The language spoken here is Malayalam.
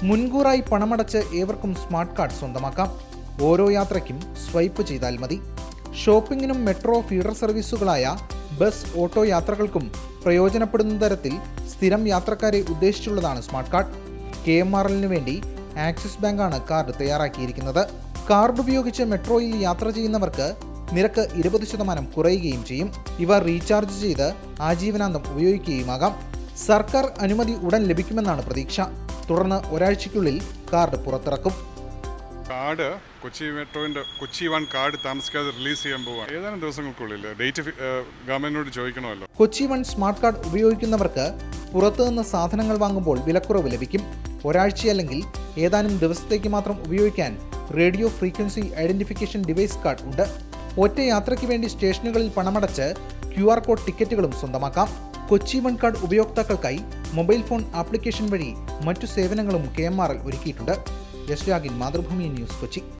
മുൻകൂറായി പണമടച്ച് ഏവർക്കും സ്മാർട്ട് കാർഡ് സ്വന്തമാക്കാം ഓരോ യാത്രയ്ക്കും സ്വൈപ്പ് ചെയ്താൽ മതി ഷോപ്പിംഗിനും മെട്രോ ഫീഡർ സർവീസുകളായ ബസ് ഓട്ടോ യാത്രകൾക്കും പ്രയോജനപ്പെടുന്ന തരത്തിൽ സ്ഥിരം യാത്രക്കാരെ ഉദ്ദേശിച്ചുള്ളതാണ് smart card K M R എല്ലിന് വേണ്ടി ആക്സിസ് ബാങ്കാണ് കാർഡ് തയ്യാറാക്കിയിരിക്കുന്നത് കാർഡ് ഉപയോഗിച്ച് മെട്രോയിൽ യാത്ര ചെയ്യുന്നവർക്ക് നിരക്ക് ഇരുപത് ശതമാനം കുറയുകയും ചെയ്യും ഇവ റീചാർജ് ചെയ്ത് ആജീവനാന്തം ഉപയോഗിക്കുകയുമാകാം സർക്കാർ അനുമതി ഉടൻ ലഭിക്കുമെന്നാണ് പ്രതീക്ഷ തുടർന്ന് ഒരാഴ്ചയ്ക്കുള്ളിൽ കാർഡ് പുറത്തിറക്കും കാർഡ് കൊച്ചി മെട്രോവിൻ്റെ കൊച്ചി വൺ കാർഡ് താമസിക്കാതെ റിലീസ് ചെയ്യാൻ പോവാം ഏതാനും ദിവസങ്ങൾക്കുള്ളിൽ ഡേറ്റ് ഗവൺമെൻറ്റിനോട് ചോദിക്കണമല്ലോ കൊച്ചി വൺ സ്മാർട്ട് കാർഡ് ഉപയോഗിക്കുന്നവർക്ക് പുറത്തുനിന്ന് സാധനങ്ങൾ വാങ്ങുമ്പോൾ വിലക്കുറവ് ലഭിക്കും ഒരാഴ്ച അല്ലെങ്കിൽ ഏതാനും ദിവസത്തേക്ക് മാത്രം ഉപയോഗിക്കാൻ radio frequency identification device card ഉണ്ട് ഒറ്റ യാത്രയ്ക്ക് വേണ്ടി സ്റ്റേഷനുകളിൽ പണമടച്ച് ക്യു ആർ കോഡ് ടിക്കറ്റുകളും സ്വന്തമാക്കാം കൊച്ചി വൺ കാർഡ് ഉപയോക്താക്കൾക്കായി മൊബൈൽ ഫോൺ ആപ്ലിക്കേഷൻ വഴി മറ്റു സേവനങ്ങളും കെ എം ആർ എൽ ഒരുക്കിയിട്ടുണ്ട് യശ് രാഗിൻ മാതൃഭൂമി ന്യൂസ് കൊച്ചി